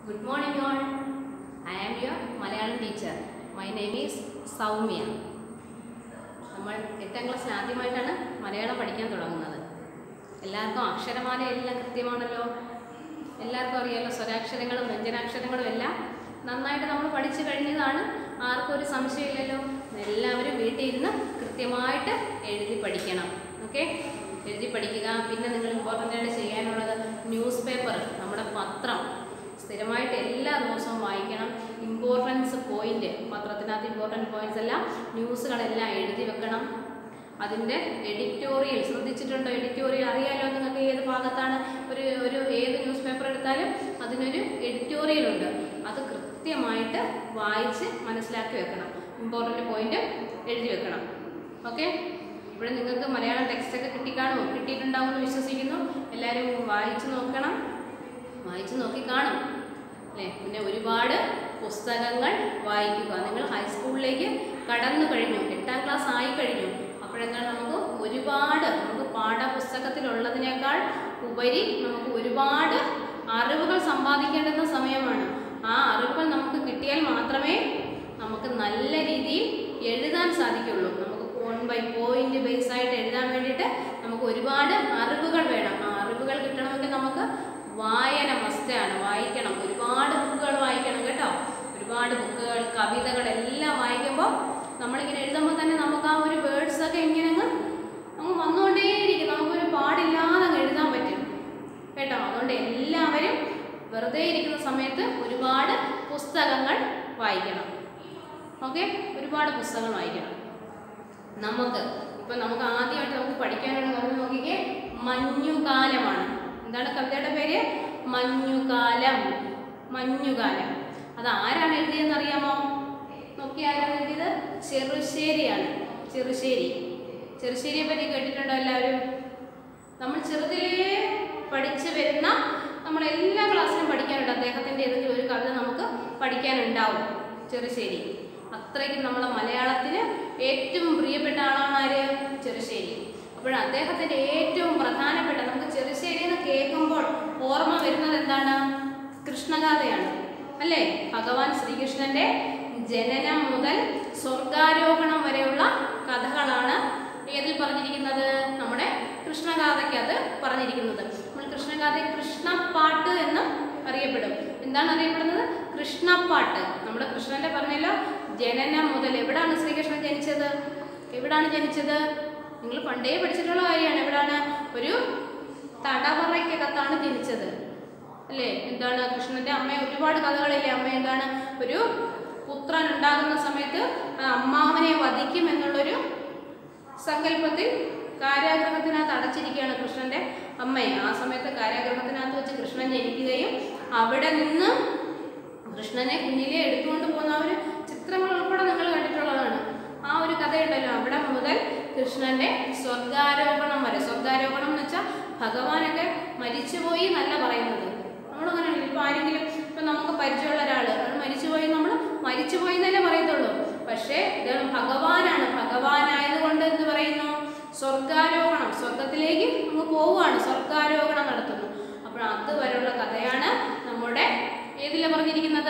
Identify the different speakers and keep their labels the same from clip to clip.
Speaker 1: Good morning all. I am your Malayalam teacher. My name is Soumya നമ്മൾ എട്ടാം ക്ലാസ്സിൽ ആദ്യമായിട്ടാണ് മലയാളം പഠിക്കാൻ തുടങ്ങുന്നത് എല്ലാവർക്കും അക്ഷരമാല എല്ലാം കൃത്യമാണല്ലോ എല്ലാവർക്കും അറിയാമല്ലോ സ്വരാക്ഷരങ്ങളും വ്യഞ്ജനാക്ഷരങ്ങളും എല്ലാം നന്നായിട്ട് നമ്മൾ പഠിച്ചു കഴിഞ്ഞതാണ് ആർക്കും ഒരു സംശയമില്ലല്ലോ എല്ലാവരും വീട്ടിൽ ഇരുന്ന് കൃത്യമായിട്ട് എഴുതി പഠിക്കണം ഓക്കെ എഴുതി പഠിക്കുക പിന്നെ നിങ്ങൾ ഇമ്പോർട്ടൻ്റ് ആയിട്ട് ചെയ്യാനുള്ളത് ന്യൂസ് പേപ്പർ നമ്മുടെ പത്രം സ്ഥിരമായിട്ട് എല്ലാ ദിവസവും വായിക്കണം ഇമ്പോർട്ടൻസ് പോയിന്റ് പത്രത്തിനകത്ത് ഇമ്പോർട്ടൻറ്റ് പോയിന്റ്സ് എല്ലാം ന്യൂസുകളെല്ലാം എഴുതി വെക്കണം അതിൻ്റെ എഡിറ്റോറിയൽ ശ്രദ്ധിച്ചിട്ടുണ്ടോ എഡിറ്റോറിയൽ അറിയാലോ നിങ്ങൾക്ക് ഏത് ഭാഗത്താണ് ഒരു ഒരു ഏത് ന്യൂസ് പേപ്പർ എടുത്താലും അതിനൊരു എഡിറ്റോറിയൽ ഉണ്ട് അത് കൃത്യമായിട്ട് വായിച്ച് മനസ്സിലാക്കി വെക്കണം ഇമ്പോർട്ടൻ്റ് പോയിന്റ് എഴുതി വെക്കണം ഓക്കെ ഇവിടെ നിങ്ങൾക്ക് മലയാളം ടെക്സ്റ്റൊക്കെ കിട്ടിക്കാണുമോ കിട്ടിയിട്ടുണ്ടാവുമെന്ന് വിശ്വസിക്കുന്നു എല്ലാവരും വായിച്ച് നോക്കണം വായിച്ച് നോക്കി കാണും അല്ലേ പിന്നെ ഒരുപാട് പുസ്തകങ്ങൾ വായിക്കുക നിങ്ങൾ ഹൈസ്കൂളിലേക്ക് കടന്നു കഴിഞ്ഞു എട്ടാം ക്ലാസ് ആയി കഴിഞ്ഞു അപ്പോഴെന്താണ് നമുക്ക് ഒരുപാട് നമുക്ക് പാഠപുസ്തകത്തിലുള്ളതിനേക്കാൾ ഉപരി നമുക്ക് ഒരുപാട് അറിവുകൾ സമ്പാദിക്കേണ്ടുന്ന സമയമാണ് ആ അറിവുകൾ നമുക്ക് കിട്ടിയാൽ മാത്രമേ നമുക്ക് നല്ല രീതിയിൽ എഴുതാൻ സാധിക്കുള്ളൂ നമുക്ക് പോൺ ബൈ പോയിന്റ് ബേസ് ആയിട്ട് എഴുതാൻ വേണ്ടിയിട്ട് നമുക്ക് ഒരുപാട് അറിവുകൾ വേണം ആ അറിവുകൾ കിട്ടണമെങ്കിൽ നമുക്ക് വായന മസ്റ്റാണ് വായിക്കണം ഒരുപാട് ബുക്കുകൾ വായിക്കണം കേട്ടോ ഒരുപാട് ബുക്കുകൾ കവിതകൾ എല്ലാം വായിക്കുമ്പോൾ നമ്മളിങ്ങനെ എഴുതുമ്പോൾ തന്നെ നമുക്ക് ആ ഒരു വേർഡ്സ് ഒക്കെ ഇങ്ങനെ അങ്ങ് അങ്ങ് വന്നുകൊണ്ടേയിരിക്കും നമുക്കൊരു പാടില്ലാതെ അങ്ങ് എഴുതാൻ പറ്റും കേട്ടോ അതുകൊണ്ട് എല്ലാവരും വെറുതെ ഇരിക്കുന്ന സമയത്ത് ഒരുപാട് പുസ്തകങ്ങൾ വായിക്കണം ഓക്കെ ഒരുപാട് പുസ്തകങ്ങൾ വായിക്കണം നമുക്ക് ഇപ്പം നമുക്ക് ആദ്യമായിട്ട് നമുക്ക് പഠിക്കാനുള്ള കവിത നോക്കിക്കേ മഞ്ഞുകാലമാണ് എന്താണ് കവിതയുടെ പേര് മഞ്ഞുകാലം മഞ്ഞുകാലം അത് ആരാണ് എഴുതിയതെന്ന് അറിയാമോ നോക്കി ആരാണ് എഴുതിയത് ചെറുശ്ശേരിയാണ് ചെറുശ്ശേരി ചെറുശ്ശേരിയെ പറ്റി കേട്ടിട്ടുണ്ടോ എല്ലാവരും നമ്മൾ ചെറുതിലേ പഠിച്ചു വരുന്ന നമ്മൾ എല്ലാ ക്ലാസ്സിലും പഠിക്കാനുണ്ട് അദ്ദേഹത്തിൻ്റെ ഏതെങ്കിലും ഒരു കവിത നമുക്ക് പഠിക്കാനുണ്ടാവും ചെറുശ്ശേരി അത്രയ്ക്കും നമ്മളെ മലയാളത്തിന് ഏറ്റവും പ്രിയപ്പെട്ട ആളാണ് ആര് ചെറുശ്ശേരി അപ്പോൾ അദ്ദേഹത്തിൻ്റെ ഏറ്റവും പ്രധാനപ്പെട്ട നമുക്ക് ചെറുശ്ശേരി എന്ന് കേൾക്കുമ്പോൾ ഓർമ്മ വരുന്നത് എന്താണ് കൃഷ്ണഗാഥയാണ് അല്ലേ ഭഗവാൻ ശ്രീകൃഷ്ണന്റെ ജനനം മുതൽ സ്വർഗാരോഹണം വരെയുള്ള കഥകളാണ് ഏതിൽ പറഞ്ഞിരിക്കുന്നത് നമ്മുടെ കൃഷ്ണഗാഥയ്ക്കകത്ത് പറഞ്ഞിരിക്കുന്നത് നമ്മൾ കൃഷ്ണഗാഥ കൃഷ്ണപ്പാട്ട് എന്ന് അറിയപ്പെടും എന്താണ് അറിയപ്പെടുന്നത് കൃഷ്ണപ്പാട്ട് നമ്മുടെ കൃഷ്ണന്റെ പറഞ്ഞല്ലോ ജനനം മുതൽ എവിടാണ് ശ്രീകൃഷ്ണൻ ജനിച്ചത് എവിടാണ് ജനിച്ചത് നിങ്ങൾ പണ്ടേ പഠിച്ചിട്ടുള്ള കാര്യമാണ് എവിടാണ് ഒരു തടവറയ്ക്കകത്താണ് ജനിച്ചത് അല്ലേ എന്താണ് കൃഷ്ണന്റെ അമ്മ ഒരുപാട് കഥകളില്ലേ അമ്മ എന്താണ് ഒരു പുത്രൻ ഉണ്ടാകുന്ന സമയത്ത് ആ അമ്മാവനെ വധിക്കും എന്നുള്ളൊരു സങ്കല്പത്തിൽ കാരാഗ്രഹത്തിനകത്ത് അടച്ചിരിക്കുകയാണ് കൃഷ്ണന്റെ അമ്മയെ ആ സമയത്ത് കാരാഗ്രഹത്തിനകത്ത് വെച്ച് കൃഷ്ണൻ ജനിക്കുകയും അവിടെ നിന്ന് കൃഷ്ണനെ കുഞ്ഞിലെ എടുത്തുകൊണ്ട് പോകുന്ന ആ ഒരു ചിത്രങ്ങൾ ഉൾപ്പെടെ നിങ്ങൾ കണ്ടിട്ടുള്ളതാണ് ആ ഒരു കഥയുണ്ടല്ലോ അവിടെ മുതൽ കൃഷ്ണന്റെ സ്വർഗാരോപണം വരെ സ്വർഗാരോപണം എന്ന് വെച്ചാൽ ഭഗവാനൊക്കെ മരിച്ചുപോയി എന്നല്ല പറയുന്നത് നമ്മളങ്ങനെ ഇപ്പൊ ആരെങ്കിലും ഇപ്പൊ നമുക്ക് പരിചയമുള്ള ഒരാൾ അയാൾ മരിച്ചുപോയി നമ്മൾ മരിച്ചുപോയി എന്നല്ലേ പറയത്തുള്ളൂ പക്ഷേ ഇദ്ദേഹം ഭഗവാനാണ് ഭഗവാനായതുകൊണ്ട് എന്ത് പറയുന്നു സ്വർഗാരോഹണം സ്വർഗത്തിലേക്ക് അങ്ങ് പോവുകയാണ് സ്വർഗാരോഹണം നടത്തുന്നു അപ്പോൾ അതുവരെയുള്ള കഥയാണ് നമ്മുടെ ഏതിലാണ് പറഞ്ഞിരിക്കുന്നത്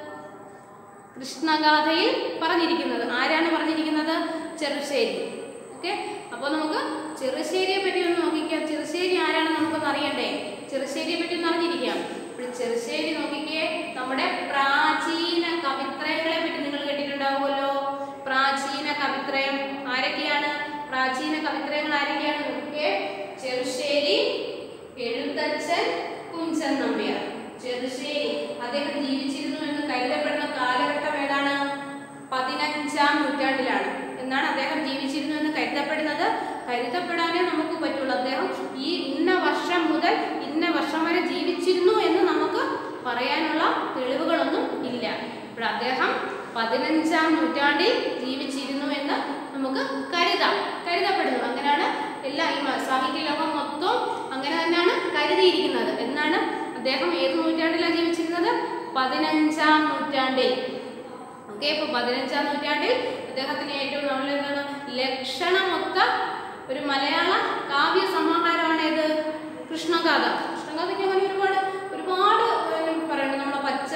Speaker 1: കൃഷ്ണഗാഥയിൽ പറഞ്ഞിരിക്കുന്നത് ആരാണ് പറഞ്ഞിരിക്കുന്നത് ചെറുശ്ശേരി ഓക്കെ അപ്പോൾ നമുക്ക് ചെറുശ്ശേരിയെ പറ്റി ഒന്ന് നോക്കിക്കാം ചെറുശ്ശേരി ആരാണെന്ന് നമുക്കൊന്ന് അറിയണ്ടേ ചെറുശ്ശേരിയെ പറ്റി ഒന്ന് അറിഞ്ഞിരിക്കാം ഇപ്പോൾ ചെറുശ്ശേരി നോക്കിക്കേ നമ്മുടെ പ്രാചീന കവിത്രയങ്ങളെ പറ്റി നിങ്ങൾ കേട്ടിട്ടുണ്ടാവുമല്ലോ പ്രാചീന കവിത്രയം ആരൊക്കെയാണ് പ്രാചീന കവിത്രയങ്ങൾ ആരൊക്കെയാണ് നോക്കിക്കേ ചെറുശ്ശേരി എഴുത്തച്ഛൻ കുഞ്ചൻ നമ്പ്യാർ ചെറുശ്ശേരി അദ്ദേഹം ജീവിച്ചിരുന്നു എന്ന് കരുതപ്പെടുന്ന കാലഘട്ടം ഏതാണ് പതിനഞ്ചാം നൂറ്റാണ്ടിലാണ് എന്നാണ് അദ്ദേഹം ജീവിച്ചിരുന്നു എന്ന് കരുതപ്പെടുന്നത് കരുതപ്പെടാനേ നമുക്ക് പറ്റുള്ളൂ അദ്ദേഹം ഈ ഇന്ന വർഷം മുതൽ ഇന്ന വർഷം വരെ ജീവിച്ചിരുന്നു എന്ന് നമുക്ക് പറയാനുള്ള തെളിവുകളൊന്നും ഇല്ല ഇപ്പോൾ അദ്ദേഹം പതിനഞ്ചാം നൂറ്റാണ്ടിൽ ജീവിച്ചിരുന്നു എന്ന് നമുക്ക് കരുതാം കരുതപ്പെടുന്നു അങ്ങനെയാണ് എല്ലാ ഈ മ- സാഹിത്യ ലോകം മൊത്തം അങ്ങനെ തന്നെയാണ് കരുതിയിരിക്കുന്നത് എന്നാണ് അദ്ദേഹം ഏത് നൂറ്റാണ്ടിലാണ് ജീവിച്ചിരുന്നത് പതിനഞ്ചാം നൂറ്റാണ്ടിൽ ഓക്കെ ഇപ്പൊ പതിനഞ്ചാം നൂറ്റാണ്ടിൽ അദ്ദേഹത്തിന് ഏറ്റവും നമ്മൾ എന്താണ് ലക്ഷണമൊത്ത ഒരു മലയാള കാവ്യ സമാഹാരമാണ് ഏത് കൃഷ്ണഗാഥ കൃഷ്ണഗാഥയ്ക്ക് അങ്ങനെ ഒരുപാട് ഒരുപാട് ഏഹ്, പറയുന്നുണ്ട് നമ്മളെ പച്ച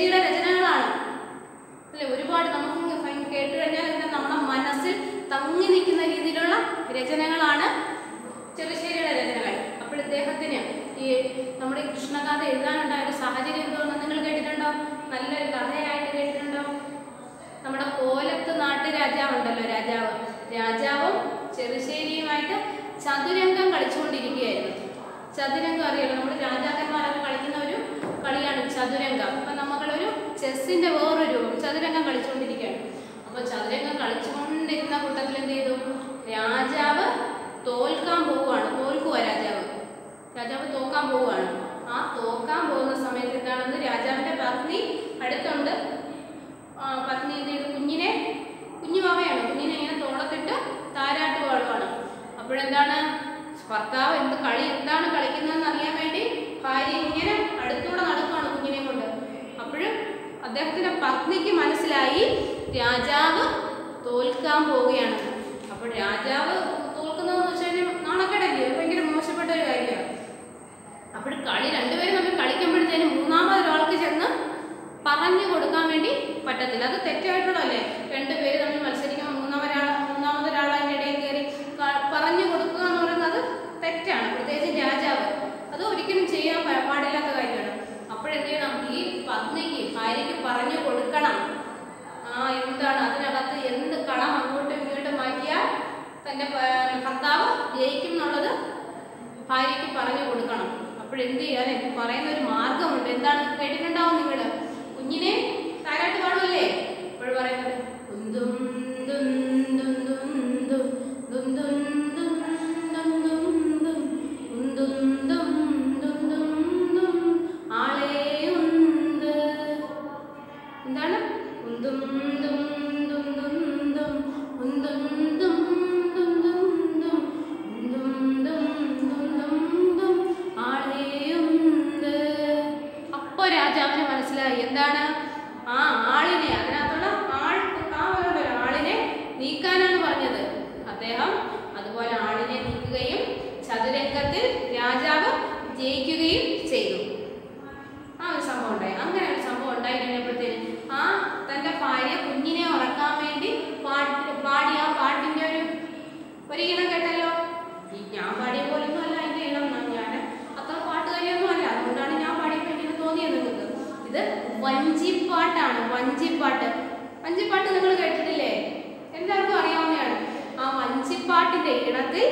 Speaker 1: ചെറുശ്ശേരിയുടെ രചനകളാണ് അല്ലെ ഒരുപാട് നമുക്ക് ഭയ- കേട്ട് കഴിഞ്ഞാൽ ഇങ്ങനെ നമ്മുടെ മനസ്സിൽ തങ്ങി നിൽക്കുന്ന രീതിയിലുള്ള രചനകളാണ് ചെറുശ്ശേരിയുടെ രചനകൾ അപ്പോൾ ഇദ്ദേഹത്തിന് ഈ നമ്മുടെ ഈ കൃഷ്ണഗാഥ എഴുതാനുണ്ടായ ഒരു സാഹചര്യം എന്തോന്ന് നിങ്ങൾ കേട്ടിട്ടുണ്ടോ നല്ലൊരു കഥയായിട്ട് കേട്ടിട്ടുണ്ടോ നമ്മുടെ കോലത്ത് നാട്ടുരാജാവുണ്ടല്ലോ രാജാവ് രാജാവും ചെറുശ്ശേരിയുമായിട്ട് ചതുരംഗം കളിച്ചുകൊണ്ടിരിക്കുകയായിരുന്നു ചതുരംഗം അറിയാലോ നമ്മൾ രാജാക്കന്മാരൊക്കെ കളിക്കുന്ന ഒരു കളിയാണ് ചതുരംഗം അപ്പം നമ്മളൊരു ചെസ്സിന്റെ വേറൊരു രൂപം ചതുരംഗം കളിച്ചുകൊണ്ടിരിക്കുകയാണ് അപ്പോൾ ചതുരംഗം കളിച്ചുകൊണ്ടിരുന്ന കൂട്ടത്തിൽ എന്ത് ചെയ്തു രാജാവ് തോൽക്കാൻ പോവുകയാണ് തോൽക്കുക രാജാവ് രാജാവ് തോക്കാൻ പോവുകയാണ് ആ തോക്കാൻ പോകുന്ന സമയത്ത് എന്താണെന്ന് രാജാവിന്റെ പത്നി അടുത്തുണ്ട് ആ, പത്നി എന്ത് ചെയ്തു കുഞ്ഞിനെ കുഞ്ഞു മാവയാണ് കുഞ്ഞിനെ ഇങ്ങനെ തോളത്തിട്ട് താരാട്ട് പാടുവാണ് അപ്പോഴെന്താണ് ഭർത്താവ് എന്ത് കളി എന്താണ് കളിക്കുന്നതെന്ന് അറിയാൻ വേണ്ടി ഭാര്യ ഇങ്ങനെ അടുത്തൂടെ നടക്കുകയാണ് കുഞ്ഞിനെ കൊണ്ട് അപ്പോഴും അദ്ദേഹത്തിന്റെ പത്നിക്ക് മനസ്സിലായി രാജാവ് തോൽക്കാൻ പോവുകയാണ് അപ്പോൾ രാജാവ് തോൽക്കുന്നതെന്ന് വെച്ച് കഴിഞ്ഞാൽ നാണക്കേടല്ലേ അത് ഭയങ്കര മോശപ്പെട്ട ഒരു കാര്യമാണ് അപ്പോൾ കളി രണ്ടുപേരും തമ്മിൽ കളിക്കുമ്പോഴത്തേനും മൂന്നാമതൊരാൾക്ക് ചെന്ന് പറഞ്ഞു കൊടുക്കാൻ വേണ്ടി പറ്റത്തില്ല അത് തെറ്റായിട്ടുള്ളതല്ലേ രണ്ടുപേര് തമ്മിൽ മത്സരിക്കുമ്പോൾ മൂന്നാമൊരാൾ മൂന്നാമതൊരാൾ അതിൻ്റെ ഇടയിൽ കയറി ക- പറഞ്ഞു കൊടുക്കുക എന്ന് പറയുന്നത് തെറ്റാണ് പ്രത്യേകിച്ച് രാജാവ് അത് ഒരിക്കലും ചെയ്യാൻ പ- പാടില്ലാത്ത കാര്യമാണ് അപ്പോഴെന്ത് ചെയ്യണം ഈ പത്നിക്ക് ഭാര്യയ്ക്ക് പറഞ്ഞു കൊടുക്കണം ആ എന്താണ് അതിനകത്ത് എന്ത് കളം അങ്ങോട്ടും ഇങ്ങോട്ടും മാറ്റിയാൽ തൻ്റെ പ- ഭർത്താവ് ജയിക്കും എന്നുള്ളത് ഭാര്യയ്ക്ക് പറഞ്ഞു കൊടുക്കണം അപ്പോഴെന്ത് ചെയ്യാൻ എനിക്ക് പറയുന്ന ഒരു മാർഗമുണ്ട് എന്താണ് കേട്ടിട്ടുണ്ടാവും നിങ്ങൾ കുഞ്ഞിനെ താരാട്ട് പാടുമല്ലേ അപ്പോൾ പറയുന്നത് കുന്തും ദും ദും ദും ദും ദും ദും ദും ദും ദും ദും ഉന്തും ദും ദും ദും ദും ആളെയുണ്ട് എന്താണ് ഉന്തും ദും ദും ദും ദും ഉന്തും ദും ദും ദും ദും ഉന്തും ദും ദും ദും ദും ആളെയുണ്ട് അപ്പൊ രാജാവിന് മനസ്സിലായി എന്താണ് ആ ആളിനെ അതിനകത്തുള്ള ആൾ ആ ഒരു ആളിനെ നീക്കാനാണ് പറഞ്ഞത് അദ്ദേഹം അതുപോലെ ആളിനെ നീക്കുകയും ചതുരംഗത്തിൽ രാജാവ് ജയിക്കുകയും ചെയ്തു ആ ഒരു സംഭവം ഉണ്ടായി അങ്ങനെ ഒരു സംഭവം ഉണ്ടായി കഴിഞ്ഞപ്പോഴത്തേന് ആ തന്റെ ഭാര്യ കുഞ്ഞിനെ ഉറക്കാൻ വേണ്ടി പാട്ട് പാടിയ ആ പാട്ടിന്റെ ഒരു ഒരു ഈണം കേട്ടല്ലോ ഈ ഞാൻ പാടിയ പോലൊന്നും അല്ല അതിന്റെ ഈണം ഞാൻ അത്ര പാട്ടുകാരിയൊന്നും അല്ല അതുകൊണ്ടാണ് ഞാൻ പാടിയപ്പോൾ ഇങ്ങനെ തോന്നിയത് നിങ്ങൾക്ക് ഇത് വഞ്ചിപ്പാട്ടാണ് വഞ്ചിപ്പാട്ട് വഞ്ചിപ്പാട്ട് നിങ്ങൾ കേട്ടിട്ടില്ലേ എല്ലാവർക്കും അറിയാവുന്നതാണ് ആ വഞ്ചിപ്പാട്ടിന്റെ ഈണത്തിൽ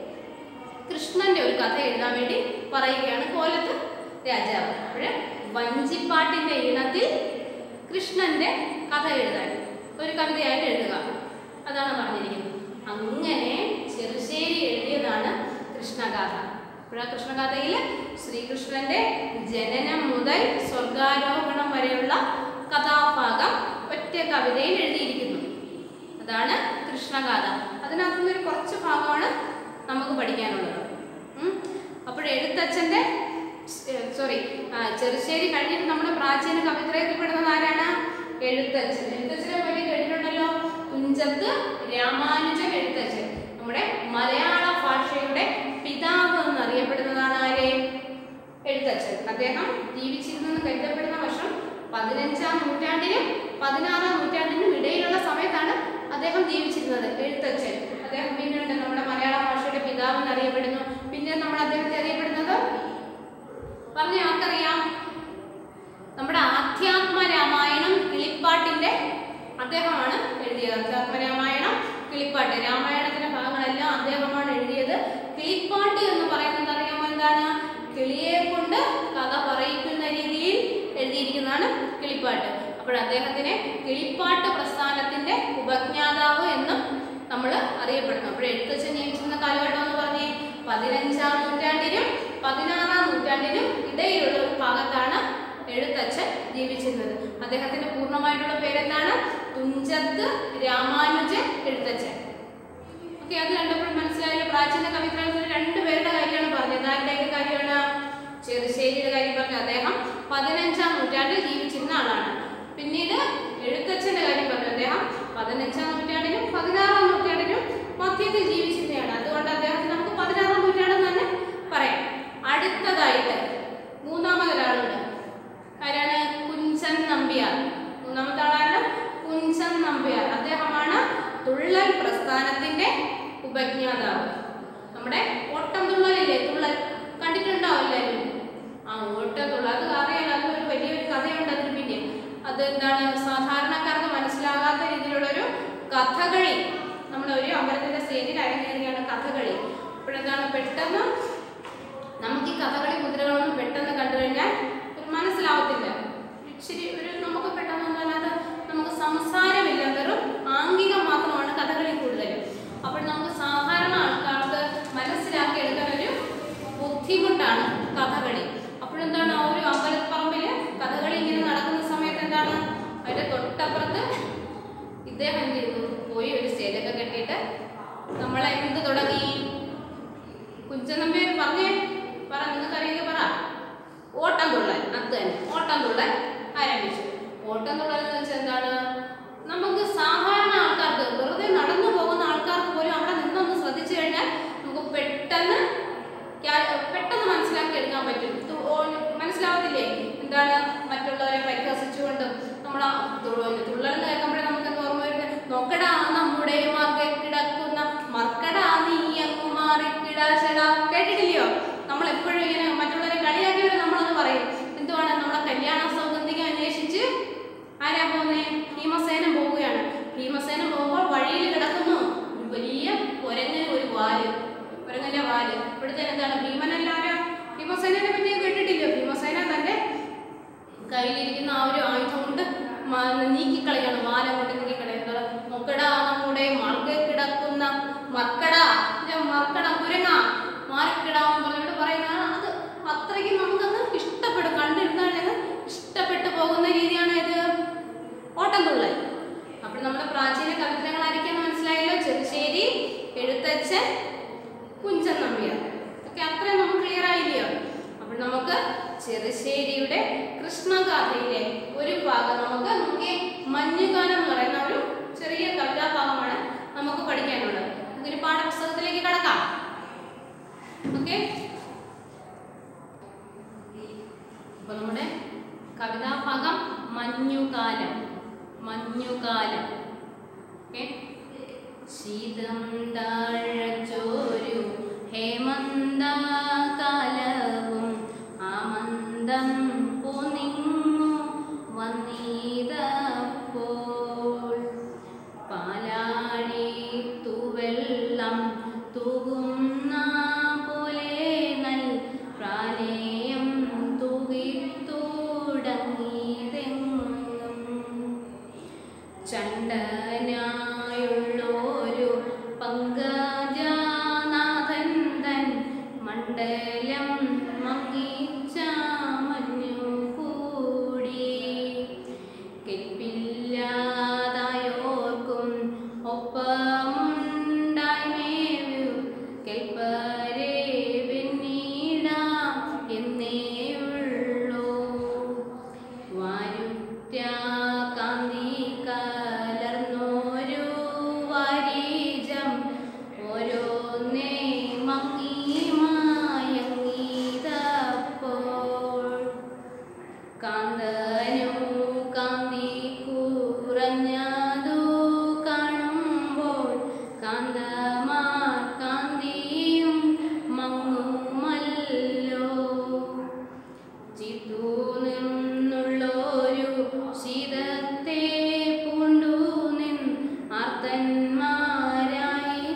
Speaker 1: കൃഷ്ണന്റെ ഒരു കഥ എഴുതാൻ വേണ്ടി പറയുകയാണ് കോലത്ത് രാജാവ് അപ്പോഴ് വഞ്ചിപ്പാട്ടിന്റെ ഈണത്തിൽ കൃഷ്ണന്റെ കഥ എഴുതാൻ ഒരു കവിതയായിട്ട് എഴുതുക അതാണ് പറഞ്ഞിരിക്കുന്നത് അങ്ങനെ ചെറുശ്ശേരി എഴുതിയതാണ് കൃഷ്ണഗാഥ അപ്പോൾ ആ കൃഷ്ണഗാഥയിൽ ശ്രീകൃഷ്ണന്റെ ജനനം മുതൽ സ്വർഗാരോഹണം വരെയുള്ള കഥാഭാഗം ഒറ്റ കവിതയിൽ എഴുതിയിരിക്കുന്നു അതാണ് കൃഷ്ണഗാഥ അതിനകത്തുനിന്ന് ഒരു കുറച്ച് ഭാഗമാണ് നമുക്ക് പഠിക്കാനുള്ളത് ഉം. അപ്പോൾ എഴുത്തച്ഛൻ്റെ സോറി ചെറുശ്ശേരി കഴിഞ്ഞിട്ട് നമ്മുടെ പ്രാചീന കവിത്രയത്തിൽപ്പെടുന്നത് ആരാണ് എഴുത്തച്ഛൻ എഴുത്തച്ഛനെ പറ്റി കേട്ടിട്ടുണ്ടല്ലോ തുഞ്ചത്ത് രാമാനുജൻ എഴുത്തച്ഛൻ നമ്മുടെ മലയാള ഭാഷയുടെ പിതാവ് എന്നറിയപ്പെടുന്നതാണ് ആരെ എഴുത്തച്ഛൻ അദ്ദേഹം ജീവിച്ചിരുന്നെന്ന് കരുതപ്പെടുന്ന വർഷം പതിനഞ്ചാം നൂറ്റാണ്ടിനും പതിനാറാം നൂറ്റാണ്ടിനും ഇടയിലുള്ള സമയത്താണ് അദ്ദേഹം ജീവിച്ചിരുന്നത് എഴുത്തച്ഛൻ അദ്ദേഹം പിന്നീട് നമ്മുടെ മലയാള ഭാഷയുടെ പിതാവ് എന്നറിയപ്പെടുന്നു പിന്നെ നമ്മൾ അദ്ദേഹത്തെ അറിയപ്പെടുന്നത് പറഞ്ഞ ആർക്കറിയാം നമ്മുടെ ആധ്യാത്മ രാമായണം കിളിപ്പാട്ടിന്റെ അദ്ദേഹമാണ് എഴുതിയത് അധ്യാത്മ രാമായണം കിളിപ്പാട്ട് രാമായണത്തിന്റെ ഭാഗങ്ങളെല്ലാം അദ്ദേഹമാണ് എഴുതിയത് കിളിപ്പാട്ട് എന്ന് പറയുന്നത് അറിയാമോ എന്താണ് കിളിയെ കൊണ്ട് കഥ പറയിക്കുന്ന രീതിയിൽ എഴുതിയിരിക്കുന്നതാണ് കിളിപ്പാട്ട് അപ്പോൾ അദ്ദേഹത്തിനെ കിളിപ്പാട്ട് പ്രസ്ഥാനത്തിന്റെ ഉപജ്ഞാതാവ് എന്നും നമ്മൾ അറിയപ്പെടുന്നു അപ്പോൾ എഴുത്തച്ഛൻ ജീവിച്ചിരുന്ന കാലഘട്ടം എന്ന് പറഞ്ഞേ പതിനഞ്ചാം നൂറ്റാണ്ടിനും പതിനാറാം നൂറ്റാണ്ടിനും ഇടയിലുള്ള ഒരു ഭാഗത്താണ് എഴുത്തച്ഛൻ ജീവിച്ചിരുന്നത് അദ്ദേഹത്തിന്റെ പൂർണ്ണമായിട്ടുള്ള പേരെന്താണ് തുഞ്ചത്ത് രാമാനുജൻ എഴുത്തച്ഛൻ ഓക്കെ അത് കണ്ടപ്പോൾ മനസ്സിലായ പ്രാചീന കവിത്രത്തിൽ രണ്ട് പേരുടെ കാര്യമാണ് പറഞ്ഞത് ആരുടെയൊക്കെ കാര്യമാണ് ചെറുശ്ശേരിയുടെ കാര്യം പറഞ്ഞു അദ്ദേഹം പതിനഞ്ചാം നൂറ്റാണ്ടിൽ ജീവിച്ചിരുന്ന ആളാണ് പിന്നീട് എഴുത്തച്ഛന്റെ കാര്യം പറഞ്ഞു അദ്ദേഹം പതിനഞ്ചാം നൂറ്റാണ്ടിനും പതിനാറാം നൂറ്റാണ്ടിനും മധ്യത്തിൽ ജീവിച്ചിരുന്നതാണ് അതുകൊണ്ട് അദ്ദേഹത്തിന് നമുക്ക് പതിനാറാം നൂറ്റാണ്ടെന്ന് തന്നെ പറയാം അടുത്തതായിട്ട് മൂന്നാമതൊരാളുണ്ട് ആരാണ് കുഞ്ചൻ നമ്പി അപ്പോഴെന്താണ് പെട്ടെന്ന് നമുക്ക് ഈ കഥകളി മുദ്രകളൊന്നും പെട്ടെന്ന് കണ്ടു കഴിഞ്ഞാൽ ഒരു മനസ്സിലാവത്തില്ല ഇച്ചിരി ഒരു നമുക്ക് പെട്ടെന്ന് അല്ലാതെ നമുക്ക് സംസാരമില്ല വെറും ആംഗികം മാത്രമാണ് കഥകളി കൂടുതലും അപ്പോൾ നമുക്ക് സാധാരണ ആൾക്കാർക്ക് മനസ്സിലാക്കി എടുക്കാൻ ഒരു ബുദ്ധിമുട്ടാണ് കഥകളി അപ്പോഴെന്താണ് ആ ഒരു അമ്പലപ്പറമ്പിൽ കഥകളി ഇങ്ങനെ നടക്കുന്ന സമയത്ത് എന്താണ് അതിന്റെ തൊട്ടപ്പുറത്ത് ഇദ്ദേഹം എന്ത് ചെയ്തു പോയി ഒരു സ്റ്റേജൊക്കെ കെട്ടിയിട്ട് നമ്മളെ എന്ത് തുടങ്ങി കുഞ്ചൻ നമ്പ്യാർ പറഞ്ഞേ പറ നിങ്ങൾക്ക് അറിയുക പറ ഓട്ടം തുള്ളൽ അത് തന്നെ ഓട്ടം തുള്ളൽ ആരംഭിച്ചു ഓട്ടം തുള്ളൽ എന്ന് വെച്ചാൽ എന്താണ് നമുക്ക് സാധാരണ ആൾക്കാർക്ക് വെറുതെ നടന്നു പോകുന്ന ആൾക്കാർക്ക് പോലും അവിടെ നിന്നൊന്ന് ശ്രദ്ധിച്ചു കഴിഞ്ഞാൽ നമുക്ക് പെട്ടെന്ന് ക്യാ- പെട്ടെന്ന് മനസ്സിലാക്കി എടുക്കാൻ പറ്റും തു- ഓ- മനസ്സിലാവത്തില്ലേ എന്താണ് മറ്റുള്ളവരെ പരിഹസിച്ചുകൊണ്ടും നമ്മൾ തുള്ളൽ എന്ന് കേൾക്കുമ്പോഴേ നമുക്ക് എന്താ ഓർമ്മ വരുന്നത് നോക്കടാ നമ്മുടെ മാർഗെ കിടക്കുന്ന മർക്കടാ നീ അങ്ങ് മാറിക്കിടാശടാ കേട്ടിട്ടില്ലയോ നമ്മൾ എപ്പോഴും ഇങ്ങനെ മറ്റുള്ളവരെ കളിയാക്കിയവരെ നമ്മളൊന്ന് പറയും എന്തുവാണ് നമ്മളെ കല്യാണ സൗഗന്ധികം അന്വേഷിച്ച് ആരാ പോകുന്നേ ഭീമസേനൻ പോവുകയാണ് ഭീമസേനൻ പോകുമ്പോൾ വഴിയിൽ കിടക്കുന്നു ഒരു വലിയ കുരങ്ങനെ ഒരു വാല് കുരങ്ങന്റെ വാല് ഇവിടുത്തെ എന്താണ് ഭീമനല്ലാരോ ഭീമസേനനെ പറ്റി കേട്ടിട്ടില്ലയോ ഭീമസേന തന്റെ കയ്യിലിരിക്കുന്ന ആ ഒരു ആയുധം കൊണ്ട് മ- നീക്കിക്കളയാണ് വാലം കൊണ്ട് നീക്കിക്കളയുന്നത് മൊക്കടാ നമ്മുടെ മർഗ കിടക്കുന്ന മർക്കട ഇത് മർക്കട കുരങ്ങ മാറിക്കിടാന്ന് പറഞ്ഞിട്ട് പറയുന്ന അത് അത്രയ്ക്ക് നമുക്കത് ഇഷ്ടപ്പെടും കണ്ടിരുന്നാൽ ഞങ്ങൾ ഇഷ്ടപ്പെട്ടു പോകുന്ന രീതിയാണ് ഇത് ഓട്ടംതുള്ളൽ അപ്പോൾ നമ്മുടെ പ്രാചീന കവിതകൾ ആയിരിക്കും മനസ്സിലായല്ലോ ചെറുശ്ശേരി എഴുത്തച്ഛൻ കുഞ്ചൻ നമ്പ്യാർ ഒക്കെ അത്രയും നമുക്ക് ക്ലിയർ ആയില്ലയോ അപ്പോൾ നമുക്ക് ചെറുശ്ശേരിയുടെ കൃഷ്ണഗാഥയിലെ ഒരു ഭാഗം നമുക്ക് നോക്കി മഞ്ഞുകാലം എന്ന് പറയുന്ന ഒരു ചെറിയ കവിതാ ഭാഗമാണ് നമുക്ക് പഠിക്കാനുള്ളത് നമുക്കൊരു പാഠപുസ്തകത്തിലേക്ക് കടക്കാം ഓക്കെ അപ്പൊ നമ്മുടെ കവിതാഭാഗം മഞ്ഞുകാലം മഞ്ഞുകാലം ഓക്കെ ശീതം താഴച്ചോരു ഹേമന്താകാലവും ആമന്ദം പോന്നിങ്ങു വന്നീതപ്പോൾ പാലാഴി തൂവെള്ളം തൂകുന്ന പോലെ നൽ പ്രാലേയം തൂകിത്തുടങ്ങിയതെങ്ങും ചണ്ടനായുള്ളൊരു പങ്കജനാഥൻ തൻ മണ്ഡലം മങ്ങിച്ച മഞ്ഞു കൂടി കെൽപ്പില്ലാതായോർക്കും ഒപ്പമുണ്ടായി മേവു കെൽപ്പരെ പിന്നീടാം എന്നേയുള്ളൂ വാരുറ്റാകാന്തി കലർന്നോരു വാരീജം ഓരോന്നേ മങ്ങി മായങ്ങിയതപ്പോൾ കാന്തനു കാന്തി കുറഞ്ഞതു കാണുമ്പോൾ കാന്തമാർ കാന്തിയും മങ്ങുമല്ലോ ചിത്തു നിന്നുള്ളൊരു ശീതത്തെ പൂണ്ടു നിൻ ആർത്തന്മാരായി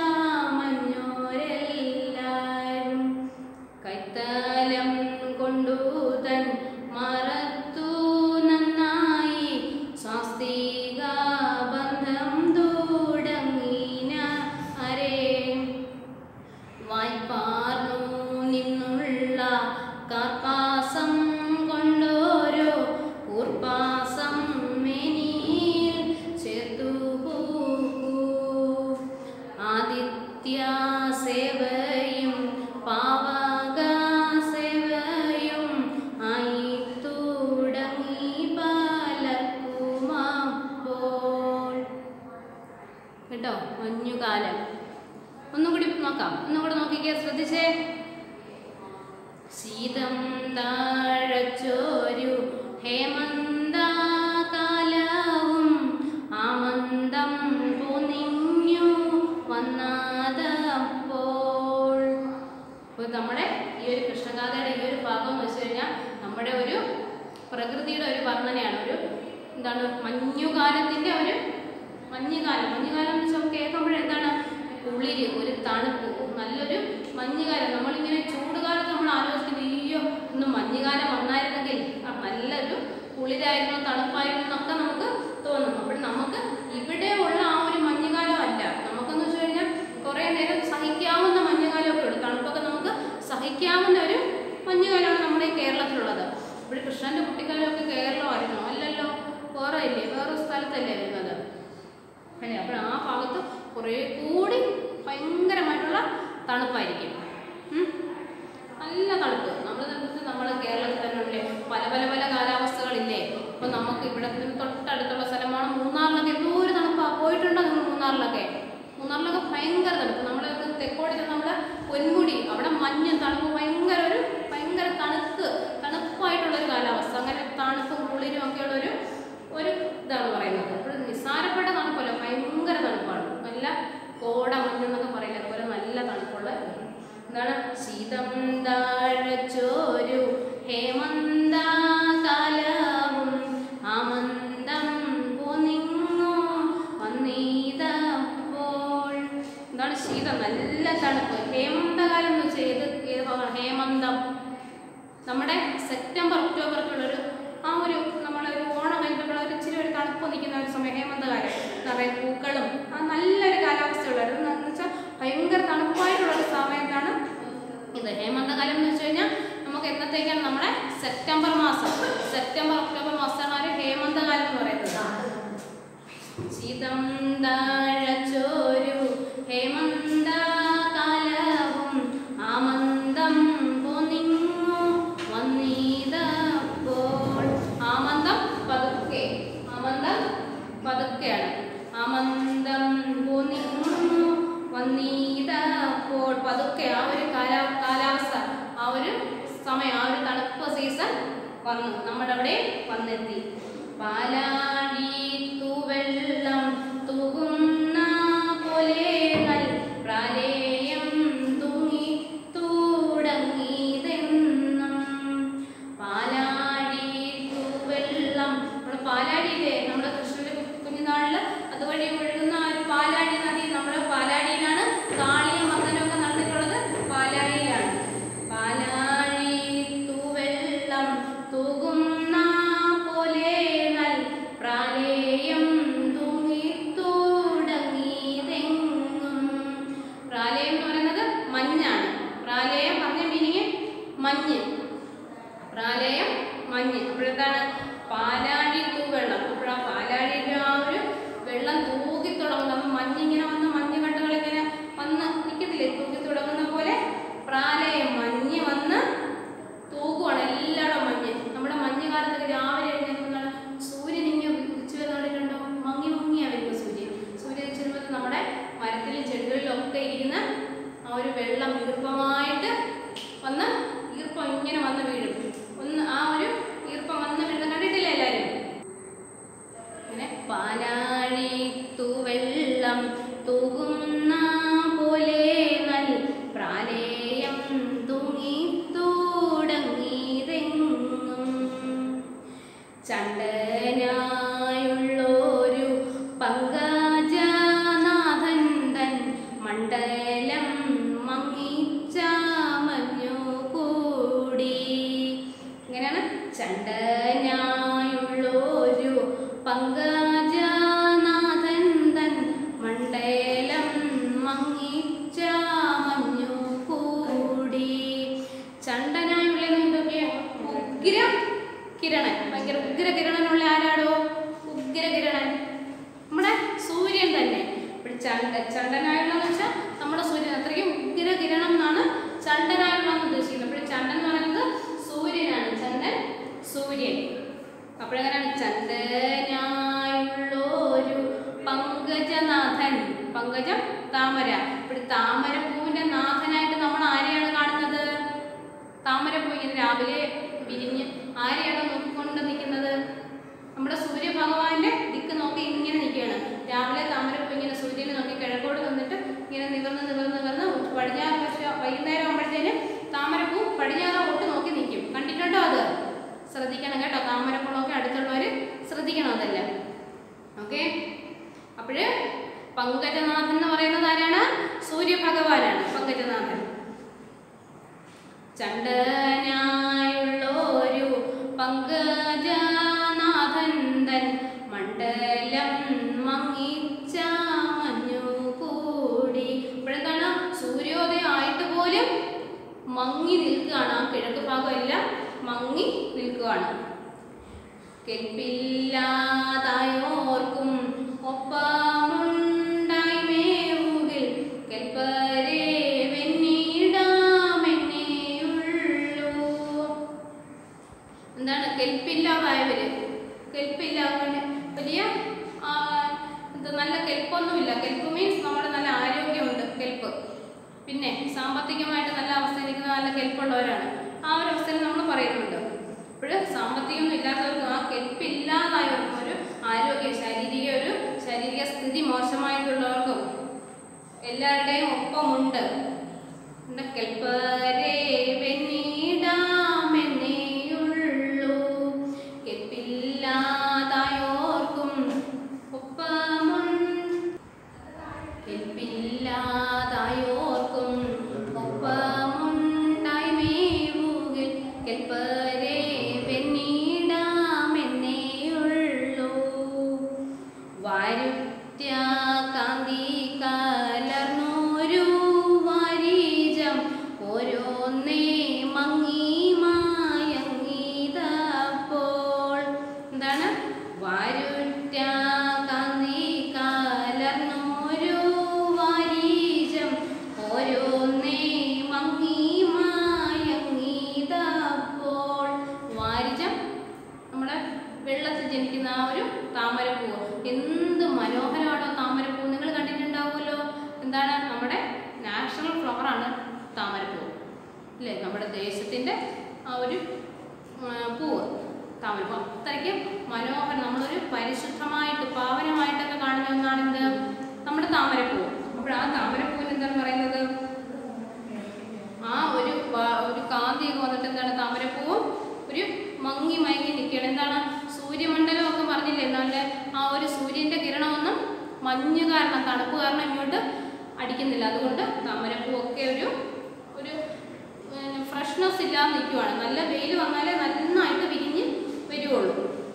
Speaker 1: ചാമഞ്ഞോരെല്ലാരും കൈത്തലം കൊണ്ടു തൻ മറത്തു നന്നായി സ്വാസ്തിക ബന്ധം തുടങ്ങിന അരേ വായ്പാർന്നു നിന്നുള്ള കാർപ്പാസം കൊണ്ടോരോ കൂർപ്പാസം മെനിയിൽ ചേർത്തു പൂക്കൂ. ആദിത്യ സേവയും പാവക സേവയും ആയി തുടങ്ങി പലർക്കുമപ്പോൾ കേട്ടോ മഞ്ഞുകാലം ഒന്നും കൂടി നോക്കാം ഒന്നും കൂടെ നോക്കിക്കേ ശ്രദ്ധിച്ചേ ശീതം താഴച്ചോരു ഹേമന്താകാലവും ആമന്ദം പോന്നിങ്ങു വന്നാതപ്പോൾ അപ്പോൾ നമ്മുടെ ഈ ഒരു കൃഷ്ണഗാഥയുടെ ഈ ഒരു ഭാഗം എന്ന് വെച്ച് കഴിഞ്ഞാൽ നമ്മുടെ ഒരു പ്രകൃതിയുടെ ഒരു വർണ്ണനയാണ് ഒരു എന്താണ് മഞ്ഞുകാലത്തിൻ്റെ ഒരു മഞ്ഞുകാലം മഞ്ഞുകാലം എന്ന് വെച്ചാൽ കേൾക്കുമ്പോൾ എന്താണ് കുളിര് ഒരു തണുപ്പ് നല്ലൊരു മഞ്ഞുകാലം നമ്മളിങ്ങനെ ചൂടുകാലത്ത് നമ്മൾ ആലോചിക്കുന്നത് അയ്യോ ഇന്ന് മഞ്ഞുകാലം വന്നായിരുന്നെങ്കിൽ ആ നല്ലൊരു കുളിരായിരുന്നു തണുപ്പായിരുന്നു എന്നൊക്കെ നമുക്ക് തോന്നും അപ്പോൾ നമുക്ക് ഇവിടെ ഉള്ള ആ ഒരു മഞ്ഞുകാലം അല്ല നമുക്കെന്ന് വെച്ച് കഴിഞ്ഞാൽ കുറേ നേരം സഹിക്കാവുന്ന മഞ്ഞുകാലമൊക്കെ ഉള്ളൂ തണുപ്പൊക്കെ നമുക്ക് സഹിക്കാവുന്ന ഒരു മഞ്ഞുകാലമാണ് നമ്മുടെ ഈ കേരളത്തിലുള്ളത് ഇവിടെ കൃഷ്ണന്റെ കുട്ടിക്കാലമൊക്കെ കേരളമായിരുന്നു അല്ലല്ലോ വേറെ ഇല്ലേ വേറെ സ്ഥലത്തല്ലേ വരുന്നത് അല്ലേ അപ്പോൾ ആ ഭാഗത്ത് കുറേ കൂടി ഭയങ്കരമായിട്ടുള്ള തണുപ്പായിരിക്കും ഉം. നല്ല തണുപ്പ് നമ്മൾ നമ്മുടെ കേരളത്തിൽ തന്നെ ഉണ്ടല്ലേ പല പല പല കാലാവസ്ഥകളില്ലേ അപ്പോൾ നമുക്ക് ഇവിടെ നിന്ന് തൊട്ടടുത്തുള്ള സ്ഥലമാണ് മൂന്നാറിലൊക്കെ എന്തോ ഒരു തണുപ്പാണ് പോയിട്ടുണ്ടോ നിങ്ങൾ മൂന്നാറിലൊക്കെ മൂന്നാറിലൊക്കെ ഭയങ്കര തണുപ്പ് നമ്മുടെ തെക്കോടി ചെന്ന് നമ്മുടെ പൊന്മുടി അവിടെ മഞ്ഞ് തണുപ്പ് ഭയങ്കര ഒരു ഭയങ്കര തണുപ്പ് തണുപ്പായിട്ടുള്ള ഒരു കാലാവസ്ഥ അങ്ങനെ തണുപ്പും കുളിരും ഒക്കെയുള്ള ഒരു ഒരു ഇതാണ് പറയുന്നത് അപ്പോൾ നിസ്സാരപ്പെട്ട തണുപ്പല്ല ഭയങ്കര തണുപ്പാണ് നല്ല കോട മഞ്ഞെന്നൊക്കെ പറയില്ല അതുപോലെ നല്ല തണുപ്പുള്ള ഇതാണ്. എന്താണ് ശീതം താഴച്ചോരു ഹേമന്ത കാലവും ആമന്ദം പോന്നിങ്ങോ വന്നീതപ്പോൾ എന്താണ് ശീതം നല്ല തണുപ്പ് ഹേമന്തകാലം എന്ന് വെച്ചാൽ ഏത് ഏത് ഭാഗമാണ് ഹേമന്തം നമ്മുടെ സെപ്റ്റംബർ ഒക്ടോബർ ഒക്കെ ഉള്ളൊരു ആ ഒരു നമ്മളൊരു ഓണം കഴിഞ്ഞിട്ടുള്ള ഒരു ഇച്ചിരി ഒരു തണുപ്പ് നിൽക്കുന്ന ഒരു സമയം ഹേമന്തകാലം നിറയെ പൂക്കളും ആ നല്ലൊരു കാലാവസ്ഥയുള്ള ഒരു എന്ന് വെച്ചാൽ ഭയങ്കര തണുപ്പായിട്ടുള്ള ഒരു സമയത്താണ് ഇത് ഹേമന്തകാലം എന്ന് വെച്ച് കഴിഞ്ഞാൽ നമുക്ക് എന്നത്തേക്കാണ് നമ്മുടെ സെപ്റ്റംബർ മാസം സെപ്റ്റംബർ ഒക്ടോബർ മാസമാണ് ഒരു ഹേമന്തകാലം എന്ന് പറയുന്നത് ശീതം താഴച്ചോരു ഹേമന്ത കാലവും ആമന്ദം പോന്നിങ്ങു വന്നീതപ്പോൾ ആമന്ദം പതുക്കെ ആമന്ദം പതുക്കെയാണ് ആമന്ദം പോന്നിങ്ങു വന്നീതപ്പോൾ പതുക്കെ ആ ഒരു കാലാ കാലാവസ്ഥ ആ ഒരു സമയം ആ ഒരു തണുപ്പ് സീസൺ വന്നു നമ്മുടെ അവിടെ വന്നെത്തി പാലാഴി തൂവെള്ളം തൂകുന്ന പോലെ നൽ പ്രാലേയം തൂങ്ങി തുടങ്ങിയതെന്നും പാലാഴി തൂവെള്ളം നമ്മുടെ പാലാഴിയില്ലേ നമ്മുടെ കൃഷ്ണന്റെ കു- കുഞ്ഞുനാളില് അതുവഴി ഒഴുകുന്ന ആ ഒരു പാലാഴി നദി നമ്മുടെ പാലാഴിയിലാണ് കാളിയും മന്ദനമൊക്കെ നടന്നിട്ടുള്ളത് പാലാഴിയിലാണ് പാലാഴി തൂവെള്ളം തൂകുന്ന പോലെ നൽ പ്രാലേയം തൂങ്ങി തുടങ്ങിയതെങ്ങും പ്രാലേയം എന്ന് പറയുന്നത് മഞ്ഞാണ് പ്രാലേയം പറഞ്ഞ മീനിങ് മഞ്ഞ് പ്രാലയം മഞ്ഞ് അപ്പോഴെന്താണ് പാലാഴി തൂവെള്ളം അപ്പോഴാ പാലാഴിയുടെ ആ ഒരു വെള്ളം തൂകി തുടങ്ങും അപ്പം മഞ്ഞിങ്ങനെ വന്ന് മഞ്ഞ് കട്ടകൾ ഇങ്ങനെ വന്ന് നിൽക്കത്തില്ലേ തൂകി തുടങ്ങുന്ന പോലെ പ്രാലയം മഞ്ഞ് വന്ന് തൂകുവാണ് എല്ലായിടും മഞ്ഞ് നമ്മുടെ മഞ്ഞ് കാലത്തൊക്കെ രാവിലെ എഴുന്നേൽക്കുന്നതാണ് സൂര്യൻ ഇങ്ങനെ ഉദിച്ചു വരുന്നുണ്ടോ മങ്ങി മങ്ങിയാ വരുമ്പോൾ സൂര്യൻ സൂര്യൻ ഉദിച്ചു വരുമ്പോൾ നമ്മുടെ മരത്തിലും ചെടികളിലും ഒക്കെ ഇരിക്കുന്ന ആ ഒരു വെള്ളം ഈർപ്പമായിട്ട് വന്ന് ഈർപ്പം ഇങ്ങനെ വന്ന് വീഴും ഒന്ന് ആ ഒരു ഈർപ്പം വന്ന് വീഴുന്ന കണ്ടിട്ടില്ലേ എല്ലാവരും ഇങ്ങനെ പാലാഴി തൂവെള്ളം തൂകുന്ന പോലെ നൽ പ്രാലേയം തൂങ്ങി തുടങ്ങിയതെങ്ങും ചണ്ടനായുള്ളൊരു പങ്കജനാഥൻ തൻ മണ്ഡലം മങ്ങിച്ച മഞ്ഞു കൂടി ഇങ്ങനെയാണ് ചണ്ടനായുള്ളൊരു പങ്കജനാഥൻ തൻ മണ്ഡലം മങ്ങിച്ച മഞ്ഞു കൂടി ചണ്ടനായുള്ള എന്തൊക്കെയാ ഉഗ്ര കിരണൻ ഭയങ്കര ഉഗ്ര കിരണനുള്ള ആരാടോ ഉഗ്ര കിരണൻ നമ്മുടെ സൂര്യൻ തന്നെ ഇപ്പോൾ ചണ്ട ചണ്ടനായുള്ള എന്ന് വെച്ചാൽ നമ്മുടെ സൂര്യൻ അത്രയ്ക്കും ഉഗ്ര കിരണം എന്നാണ് ചണ്ടനായുള്ള എന്ന് ഉദ്ദേശിക്കുന്നത് അപ്പോൾ ചണ്ടൻ എന്ന് പറയുന്നത് സൂര്യനാണ് ചണ്ടൻ സൂര്യൻ അപ്പോഴെങ്ങനെയാണ് ചന്ദനായുള്ളൊരു പങ്കജനാഥൻ പങ്കജം താമര ഇവിടെ താമരപ്പൂവിന്റെ നാഥനായിട്ട് നമ്മൾ ആരെയാണ് കാണുന്നത് താമരപ്പൂ ഇങ്ങനെ രാവിലെ വിരിഞ്ഞ് ആരെയാണ് നോക്കിക്കൊണ്ട് നിൽക്കുന്നത് നമ്മുടെ സൂര്യഭഗവാന്റെ ദിക്ക് നോക്കി ഇങ്ങനെ നിൽക്കുകയാണ് രാവിലെ താമരപ്പൂ ഇങ്ങനെ സൂര്യനെ നോക്കി കിഴക്കോട് നിന്നിട്ട് ഇങ്ങനെ നിവർന്ന് നിവർന്ന് നിവർന്ന് പടിഞ്ഞാറ് പക്ഷേ വൈകുന്നേരം ആകുമ്പോഴത്തേന് താമരപ്പൂ പടിഞ്ഞാറോട്ട് നോക്കി നിൽക്കും കണ്ടിട്ടുണ്ടോ അത് ശ്രദ്ധിക്കണം കേട്ടോ താമരപ്പൂളൊക്കെ അടുത്തുള്ളവർ ശ്രദ്ധിക്കണം അതെല്ലാം ഓക്കെ അപ്പോഴ് പങ്കജനാഥൻ എന്ന് പറയുന്നത് ആരാണ് സൂര്യഭഗവാനാണ് പങ്കജനാഥൻ ചണ്ടനായുള്ളൊരു പങ്കജനാഥൻ തൻ മണ്ഡലം മങ്ങിച്ച മഞ്ഞു കൂടി ഇപ്പോഴെന്താണ് സൂര്യോദയം ആയിട്ട് പോലും മങ്ങി നിൽക്കുകയാണ് ആ കിഴക്ക് ഭാഗം എല്ലാം മങ്ങി നിൽക്കുകയാണ് കെൽപ്പില്ലാതായോർക്കും ഒപ്പമുണ്ടായി മേവുകിൽ കെൽപ്പരെ വെന്നിടാമെന്നേയുള്ളൂ എന്താണ് കെൽപ്പില്ലാതായവര് കെൽപ്പില്ലാത്തവര് വലിയ ആ, ഇത് നല്ല കെൽപ്പൊന്നുമില്ല കെൽപ്പ് മീൻസ് നമ്മുടെ നല്ല ആരോഗ്യമുണ്ട് കെൽപ്പ് പിന്നെ സാമ്പത്തികമായിട്ട് നല്ല അവസ്ഥയിലിരിക്കുന്ന നല്ല കെൽപ്പുള്ളവരാണ് ആ ഒരു അവസ്ഥയിൽ നമ്മൾ പറയുന്നുണ്ട് അപ്പോൾ സാമ്പത്തികമൊന്നും ഇല്ലാത്തവർക്കും ആ കെൽപ്പില്ലാതായവർക്കും ഒരു ആരോഗ്യ ശാരീരിക ഒരു ശാരീരിക സ്ഥിതി മോശമായിട്ടുള്ളവർക്കും എല്ലാവരുടെയും ഒപ്പമുണ്ട് ഉണ്ട്. കെൽപ്പരെ വെന്നിടാമെന്നേയുള്ളൂ കെൽപ്പില്ലാതായോർക്കും ഒപ്പമുണ്ട് കെൽപ്പില്ലാതായോർക്കും ഒപ്പമുണ്ടായി മേവുകിൽ കെൽപ്പരെ വെന്നിടാമെന്നേയുള്ളൂ വാരുറ്റ്യ കാന്തി കലർന്നൊരു വാരീജം ഓരോന്നേ മങ്ങി മായങ്ങിയതപ്പോൾ എന്താണ് വാരുറ്റ്യ കാന്തി കലർന്നൊരു വാരീജം ഓരോന്നേ മങ്ങി മായങ്ങിയതപ്പോൾ വാരിജം നമ്മുടെ വെള്ളത്തിൽ ജനിക്കുന്ന ആ ഒരു താമരപ്പൂവ് എന്ത് മനോഹരമാണോ താമരപ്പൂ നിങ്ങൾ കണ്ടിട്ടുണ്ടാവുമല്ലോ എന്താണ് നമ്മുടെ നാഷണൽ ഫ്ലവറാണ് താമരപ്പൂ അല്ലേ നമ്മുടെ ദേശത്തിൻ്റെ ആ ഒരു ആ, പൂവ് താമരപ്പൂ അത്രയ്ക്ക് മനോഹരം നമ്മളൊരു പരിശുദ്ധമായിട്ട് പാവനമായിട്ടൊക്കെ കാണുന്ന ഒന്നാണ് എന്ത് നമ്മുടെ താമരപ്പൂ അപ്പോൾ ആ താമരപ്പൂവിന് എന്താണ് പറയുന്നത് ആ ഒരു വ- ഒരു കാന്തിയൊക്കെ വന്നിട്ട് എന്താണ് താമരപ്പൂവും ഒരു മങ്ങി മയങ്ങി നിൽക്കുകയാണ് എന്താണ് സൂര്യമണ്ഡലം ഒക്കെ പറഞ്ഞില്ലേ നല്ല ആ ഒരു സൂര്യന്റെ കിരണമൊന്നും മഞ്ഞ് കാരണം തണുപ്പ് കാരണം ഇങ്ങോട്ട് അടിക്കുന്നില്ല അതുകൊണ്ട് താമരപ്പൂ ഒക്കെ ഒരു ഒരു ഫ്രഷ്നെസ് ഇല്ലാതെ നിൽക്കുവാണ് നല്ല വെയിൽ വന്നാലേ നന്നായിട്ട് വിരിഞ്ഞ് വരുവുള്ളൂ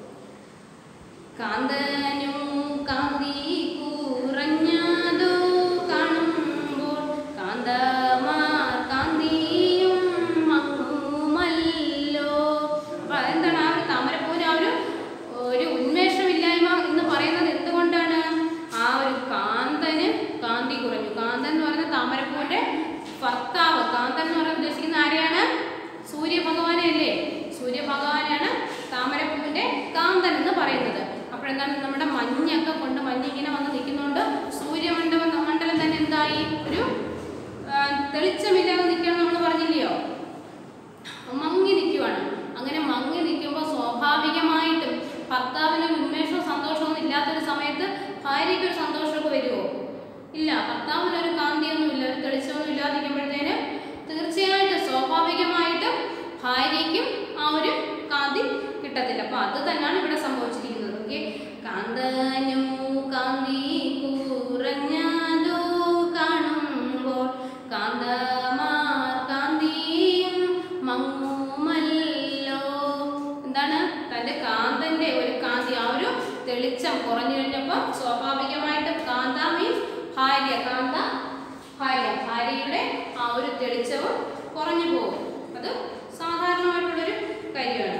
Speaker 1: കാന്തനു കാന്തി കുറഞ്ഞതോ കാണുമ്പോൾ കാന്തമാർ കാന്തിയും മങ്ങുമല്ലോ അപ്പൊ അതെന്താണ് ആ ഒരു താമരപ്പൂവിന് ആ ഒരു ഒരു ഉന്മേഷമില്ലായ്മ എന്ന് പറയുന്നത് എന്തുകൊണ്ടാണ് ആ ഒരു കാന്തന് കാന്തി കുറഞ്ഞു കാന്തൻ എന്ന് പറയുന്ന താമരപ്പൂവിന്റെ ഭർത്താവ് കാന്തൻ എന്ന് പറയാൻ ഉദ്ദേശിക്കുന്ന ആരെയാണ് സൂര്യഭഗവാനെ അല്ലേ സൂര്യഭഗവാനാണ് താമരപ്പൂവിന്റെ കാന്തൻ എന്ന് പറയുന്നത് അപ്പോഴെന്താണ് നമ്മുടെ മഞ്ഞൊക്കെ കൊണ്ട് മഞ്ഞ് ഇങ്ങനെ വന്ന് നിൽക്കുന്നതുകൊണ്ട് സൂര്യമണ്ഡലം മണ്ഡലം തന്നെ എന്തായി ഒരു ആ, തെളിച്ചമില്ലാതെ നിൽക്കണം നമ്മൾ പറഞ്ഞില്ലയോ മങ്ങി നിൽക്കുവാണ് അങ്ങനെ മങ്ങി നിൽക്കുമ്പോൾ സ്വാഭാവികമായിട്ടും ഭർത്താവിന് ഒരു ഉന്മേഷവും സന്തോഷവും ഇല്ലാത്തൊരു സമയത്ത് ഭാര്യയ്ക്ക് ഒരു സന്തോഷമൊക്കെ വരുമോ ഇല്ല ഭർത്താവിന് ഒരു കാന്തിയൊന്നും ഇല്ല ഒരു തെളിച്ചമൊന്നും ഇല്ലാതിരിക്കുമ്പോഴത്തേന് തീർച്ചയായിട്ടും സ്വാഭാവികമായിട്ടും ഭാര്യയ്ക്കും ആ ഒരു കാന്തി കിട്ടത്തില്ല അപ്പൊ അത് തന്നെയാണ് ഇവിടെ സംഭവിച്ചിരിക്കുന്നത് ഓക്കെ കാന്തനു കാന്തി കുറഞ്ഞതോ കാണുമ്പോൾ കാന്തമാർ കാന്തിയും മങ്ങുമല്ലോ എന്താണ് തന്റെ കാന്തന്റെ ഒരു കാന്തി ആ ഒരു തെളിച്ചം കുറഞ്ഞു കഴിഞ്ഞപ്പോൾ സ്വാഭാവികമായിട്ടും കാന്ത മീൻസ് ഭാര്യ കാന്ത ഭാര്യ ഭാര്യയുടെ ആ ഒരു തെളിച്ചവും കുറഞ്ഞു പോകും അത് സാധാരണമായിട്ടുള്ളൊരു കാര്യമാണ്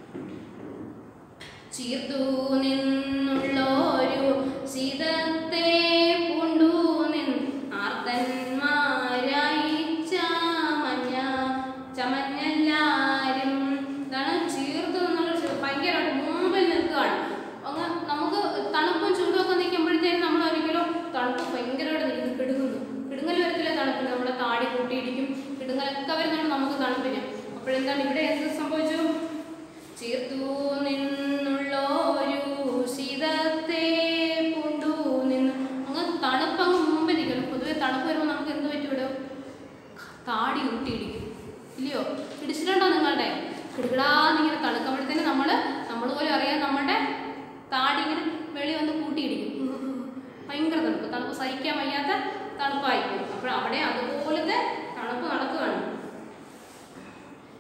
Speaker 1: ചീർത്തു നിന്നുള്ളൊരു ശീതത്തെ പൂണ്ടു നിൻ ആർത്തന്മാരായി ചമഞ്ഞ ചമഞ്ഞെല്ലാരും ഇതാണ് ചീർത്തു നിന്നുള്ള ഭയങ്കരമായിട്ട് മുമ്പിൽ നിൽക്കുകയാണ് അങ്ങ് നമുക്ക് തണുപ്പും ചൂടും ഒക്കെ നിൽക്കുമ്പോഴത്തേനും നമ്മൾ ഒരിക്കലും തണുപ്പ് ഭയങ്കരമായിട്ട് നിൽക്കുന്നു കിടുങ്ങുന്നു കിടുങ്ങൽ വരത്തില്ല തണുപ്പിന് നമ്മുടെ താടി കൂട്ടിയിടിക്കും കിടുങ്ങലൊക്കെ വരുന്നുണ്ട് നമുക്ക് തണുപ്പിന് അപ്പോഴെന്താണ് ഇവിടെ എന്ത് സംഭവിച്ചു ചീർത്തു നിന്നുള്ളൊരു ശീതത്തെ പൂണ്ടു നിന്ന് അങ്ങ് തണുപ്പ് അങ്ങ് മുമ്പ് നിൽക്കണം പൊതുവെ തണുപ്പ് വരുമ്പോൾ നമുക്ക് എന്ത് പറ്റും ഇവിടെ താടി ഊട്ടിയിടിക്കും ഇല്ലയോ ഇടിച്ചിട്ടുണ്ടോ നിങ്ങളുടെ കിടുകിടാന്നിങ്ങനെ തണുക്കുമ്പോഴത്തേന് നമ്മൾ നമ്മൾ പോലും അറിയാൻ നമ്മുടെ താടി ഇങ്ങനെ വെളി വന്ന് കൂട്ടിയിടിക്കും ഭയങ്കര തണുപ്പ് തണുപ്പ് സഹിക്കാൻ വയ്യാത്ത തണുപ്പായി പോകും അപ്പോൾ അവിടെ അതുപോലത്തെ തണുപ്പ് നടക്കുകയാണ്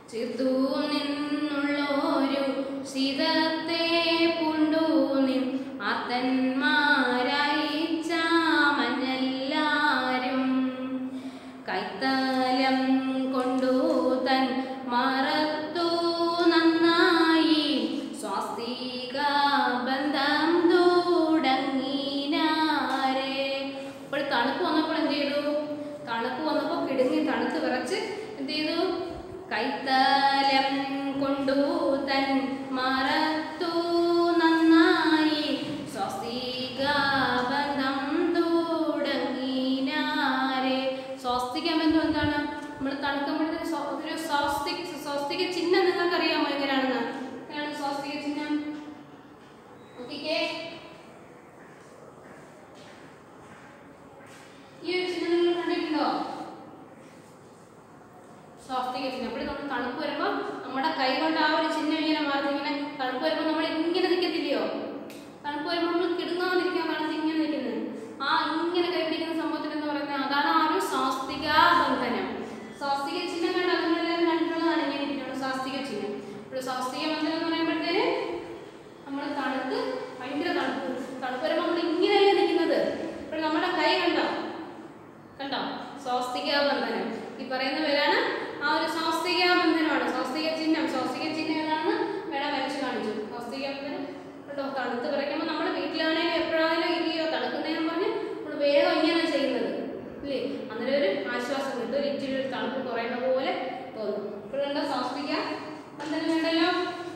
Speaker 1: ചിർത്തു നിന്നുള്ളൊരു ശീതത്തെ പൂണ്ടു നിൻ ആത്തന്മാരായി ചാമഞ്ഞെല്ലാരും കൈത്തലം കൊണ്ടു തൻ മറത്തു നന്നായി സ്വാസ്തിക ബന്ധം തുടങ്ങിനാരെ ഇപ്പോൾ തണുപ്പ് വന്നപ്പോൾ എന്ത് ചെയ്തു തണുപ്പ് വന്നപ്പോൾ കിടുങ്ങി തണുത്ത് വിറച്ച് എന്ത് ചെയ്തു കൈത്തലം കൊണ്ടു തൻ മറത്തു നന്നായി സ്വാസ്തിക ബന്ധം തുടങ്ങിനാരെ സ്വാസ്തിക ബന്ധം എന്താണ് നമ്മൾ തണുക്കുമ്പോഴത്തേക്ക് സ്വ- ഒരു സ്വാസ്തിക് സ്വാസ്തിക ചിഹ്നം നിങ്ങൾക്ക് അറിയാമോ എങ്ങനെയാണെന്ന് എങ്ങനെയാണ് സ്വാസ്തിക ചിഹ്നം നോക്കിക്കേ ഈ ഒരു ചിഹ്നം നിങ്ങൾ കണ്ടിട്ടുണ്ടോ സ്വാസ്തിക ചിഹ്നം അപ്പോൾ നമ്മൾ തണുപ്പ് വരുമ്പോൾ നമ്മുടെ കൈ കൊണ്ട് ആ ഒരു ചിഹ്നം ഇങ്ങനെ മാറി ഇങ്ങനെ തണുപ്പ് വരുമ്പോൾ നമ്മൾ ഇങ്ങനെ നിൽക്കത്തില്ലയോ തണുപ്പ് വരുമ്പോൾ നമ്മൾ കിടുങ്ങാതിരിക്കാൻ തണുത്ത് ഇങ്ങനെ നിൽക്കുന്നത് ആ ഇങ്ങനെ കൈ പിടിക്കുന്ന സംഭവത്തിന് എന്ന് പറയുന്നത് അതാണ് ആ ഒരു സ്വാസ്തിക ബന്ധനം സ്വാസ്തിക ചിഹ്നം കണ്ട നിങ്ങളെല്ലാവരും കണ്ടിട്ടുള്ളതാണ് ഇങ്ങനെ ഇരിക്കുന്നത് സ്വാസ്തിക ചിഹ്നം ഒരു സ്വാസ്തിക ബന്ധനം എന്ന് പറയുമ്പോഴത്തേന് നമ്മൾ തണുത്ത് ഭയങ്കര തണുപ്പ് തണുപ്പ് വരുമ്പോൾ നമ്മൾ ഇങ്ങനെയല്ലേ നിൽക്കുന്നത് ഇപ്പോൾ നമ്മുടെ കൈ കണ്ടോ കണ്ടോ സ്വാസ്തിക ബന്ധനം ഈ പറയുന്ന പേരാണ് ആ ഒരു സ്വാസ്തിക ബന്ധനമാണ് സ്വാസ്തിക ചിഹ്നം സ്വാസ്തിക ചിഹ്നം ഏതാണെന്ന് വേണം വരച്ച് കാണിച്ചു സ്വാസ്തിക ബന്ധനം കേട്ടോ തണുത്ത് വിറയ്ക്കുമ്പോൾ നമ്മൾ വീട്ടിലാണെങ്കിലും എപ്പോഴാണെങ്കിലും ഇല്ലയോ തണുക്കുന്നതെന്ന് പറഞ്ഞ് നമ്മൾ വേഗം ഇങ്ങനെ ചെയ്യുന്നത് ഇല്ലേ അന്നേരം ഒരു ആശ്വാസം കിട്ടും ഒരു ഇച്ചിരി ഒരു തണുപ്പ് കുറയുന്ന പോലെ തോന്നും ഇപ്പോഴുണ്ടോ സ്വാസ്തിക ബന്ധനം വേണ്ടല്ലോ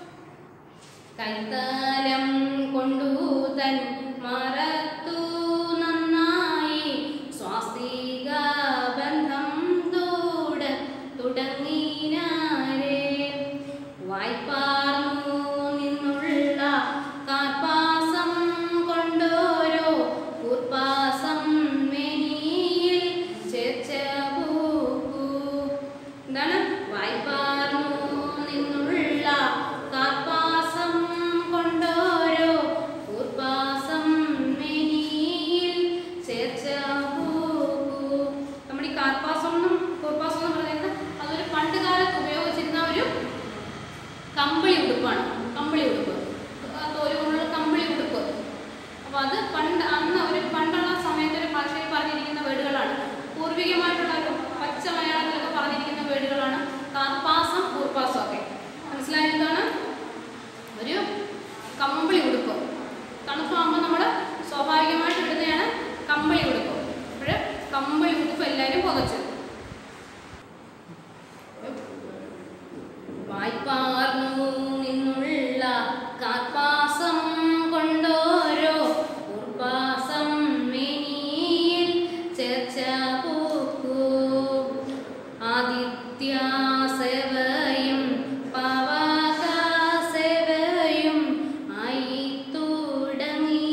Speaker 1: കൈത്തലം കൊണ്ടു തൻ മറത്തു നന്നായി സ്വാസ്തിക ബന്ധം തുട തുടങ്ങിനാരേ വായ്പാർന്നു നിന്നുള്ള കാർപ്പാസം കൊണ്ടോരോ കൂർപ്പാസം മെനിയിൽ ചേർച്ച പൂക്കൂ എന്താണ് വായ്പാർന്നു നിന്നുള്ള കാർപ്പാസം കൊണ്ടോരോ കൂർപ്പാസം മെനിയിൽ ചേർച്ച പൂക്കൂ നമ്മുടെ ഈ കാർപ്പാസം എന്നും കൂർപ്പാസം എന്ന് പറയുന്നത് അതൊരു പണ്ട് കാലത്ത് ഉപയോഗിച്ചിരുന്ന ഒരു കമ്പിളി ഉടുപ്പാണ് കമ്പിളി ഉടുപ്പ് ആ തോല് കൊണ്ടുള്ള കമ്പിളി ഉടുപ്പ് അപ്പോൾ അത് പണ്ട് അന്ന് ഒരു പണ്ടുള്ള സമയത്ത് ഒരു ഭാഷയിൽ പറഞ്ഞിരിക്കുന്ന വേർഡുകളാണ് പൂർവികമായിട്ടുള്ള ഒരു പച്ച മലയാളത്തിലൊക്കെ പറഞ്ഞിരിക്കുന്ന വേർഡുകളാണ് കാർപ്പാസം കൂർപ്പാസം ഒക്കെ മനസ്സിലായതാണ് ഒരു കമ്പിളി ഉടുപ്പ് തണുപ്പാകുമ്പോൾ നമ്മൾ സ്വാഭാവികമായിട്ട് ഇടുന്നതാണ് കമ്പിളി ഉടുപ്പ് അപ്പോൾ കമ്പിളി ഉടുപ്പ് എല്ലാവരും പുതച്ചു വായ്പാർന്നു നിന്നുള്ള കാർപ്പാസം കൊണ്ടോരോ ഉർപ്പാസം മെനിയിൽ ചേർച്ച പൂക്കൂ ആദിത്യ സേവയും പവക സേവയും ആയി തുടങ്ങി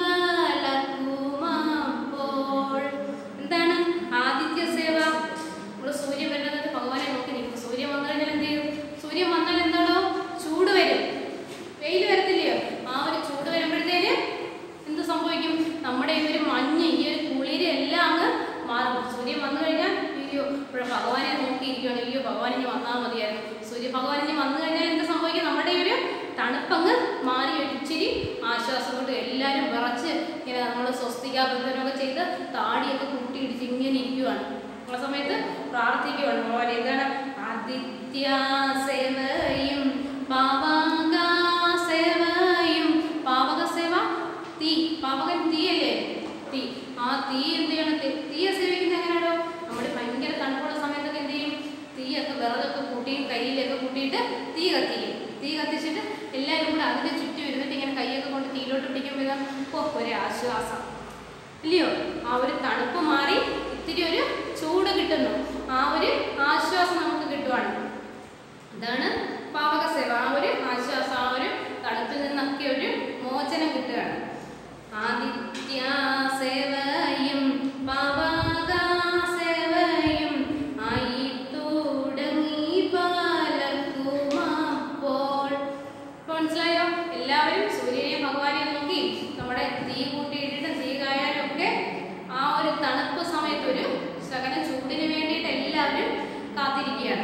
Speaker 1: പലക്കുമാപ്പോൾ എന്താണ് ആദിത്യ സേവ നമ്മൾ സൂര്യൻ വരുന്നത് ഭഗവാനെ നോക്കി നിൽക്കും സൂര്യൻ വന്നു കഴിഞ്ഞാൽ എന്ത് ചെയ്യും സൂര്യൻ വന്നാൽ എന്താണോ ചൂട് വരും വെയിൽ വരത്തില്ലയോ ആ ഒരു ചൂട് വരുമ്പോഴത്തേന് എന്ത് സംഭവിക്കും നമ്മുടെ ഈ ഒരു മഞ്ഞ് ഈ ഒരു കുളിര് എല്ലാം അങ്ങ് മാറും സൂര്യൻ വന്നു കഴിഞ്ഞാൽ അയ്യോ ഇവിടെ ഭഗവാനെ നോക്കിയിരിക്കുകയാണ് അയ്യോ ഭഗവാൻ ഇനി വന്നാൽ മതിയായിരുന്നു സൂര്യ ഭഗവാൻ ഇനി വന്നു കഴിഞ്ഞാൽ എന്ത് സംഭവിക്കും നമ്മുടെ ഈ ഒരു തണുപ്പങ്ങ് മാറി ഒരു ഇച്ചിരി ആശ്വാസം കൊണ്ട് എല്ലാവരും വിറച്ച് ഇങ്ങനെ നമ്മൾ സ്വസ്തികാബന്ധനമൊക്കെ ചെയ്ത് താടിയൊക്കെ കൂട്ടിയിടിച്ച് ഇങ്ങനെ ഇരിക്കുവാണ് ആ സമയത്ത് പ്രാർത്ഥിക്കുവാണ് ഭഗവാൻ എന്താണ് ആദിത്യ സേവയും പാവക സേവയും പാവക സേവ തീ പാവകൻ തീയല്ലേ തീ ആ തീ എന്ത് ചെയ്യണം തീ- തീയെ സേവിക്കുന്നത് എങ്ങനെയാണോ നമ്മൾ ഭയങ്കര തണുപ്പുള്ള സമയത്തൊക്കെ എന്ത് ചെയ്യും തീയൊക്കെ വിറകൊക്കെ കൂട്ടി കയ്യിലൊക്കെ കൂട്ടിയിട്ട് തീ കത്തിക്കും തീ കത്തിച്ചിട്ട് എല്ലാവരും കൂടെ അതിൻ്റെ ചുറ്റും ഇരുന്നിട്ട് ഇങ്ങനെ കൈയൊക്കെ കൊണ്ട് തീയിലോട്ട് പിടിക്കുമ്പോൾ ഇതാ ഓ ഒരു ആശ്വാസം ഇല്ലയോ ആ ഒരു തണുപ്പ് മാറി ഇത്തിരി ഒരു ചൂട് കിട്ടുന്നു ആ ഒരു ആശ്വാസം നമുക്ക് കിട്ടുവാണ് ഇതാണ് പാവക സേവ ആ ഒരു ആശ്വാസം ആ ഒരു തണുപ്പിൽ നിന്നൊക്കെ ഒരു മോചനം കിട്ടുകയാണ് ആദിത്യ സേവയും പാവക സേവയും ആയി തുടങ്ങി പലർക്കും അപ്പോൾ ഇപ്പൊ മനസ്സിലായോ എല്ലാവരും സൂര്യനെ ഭഗവാനെ നോക്കി നമ്മുടെ തീ കൂട്ടിയിട്ടിട്ട് തീ കായാലും ഒക്കെ ആ ഒരു തണുപ്പ് സമയത്ത് ഒരു ശകലം ചൂടിന് വേണ്ടിയിട്ട് എല്ലാവരും കാത്തിരിക്കുകയാണ്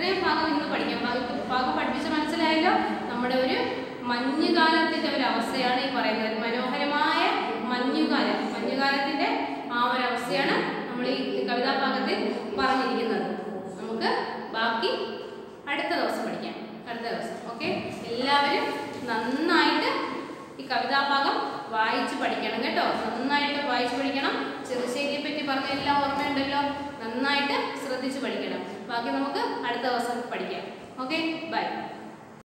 Speaker 1: ഇത്രയും ഭാഗം ഇന്ന് പഠിക്കാം ഭാഗം ഭാഗം പഠിപ്പിച്ച് മനസ്സിലായല്ലോ നമ്മുടെ ഒരു മഞ്ഞുകാലത്തിന്റെ ഒരു അവസ്ഥയാണ് ഈ പറയുന്നത് ഒരു മനോഹരമായ മഞ്ഞുകാലം മഞ്ഞുകാലത്തിന്റെ ആ ഒരു അവസ്ഥയാണ് നമ്മൾ ഈ കവിതാഭാഗത്തിൽ പറഞ്ഞിരിക്കുന്നത് നമുക്ക് ബാക്കി അടുത്ത ദിവസം പഠിക്കാം അടുത്ത ദിവസം ഓക്കെ എല്ലാവരും നന്നായിട്ട് ഈ കവിതാഭാഗം വായിച്ച് പഠിക്കണം കേട്ടോ നന്നായിട്ട് വായിച്ച് പഠിക്കണം ചെറുശ്ശേരിയെ പറ്റി പറഞ്ഞ എല്ലാം ഓർമ്മയുണ്ടല്ലോ നന്നായിട്ട് ശ്രദ്ധിച്ച് പഠിക്കണം ബാക്കി നമുക്ക് അടുത്ത ദിവസം പഠിക്കാം ഓക്കെ ബൈ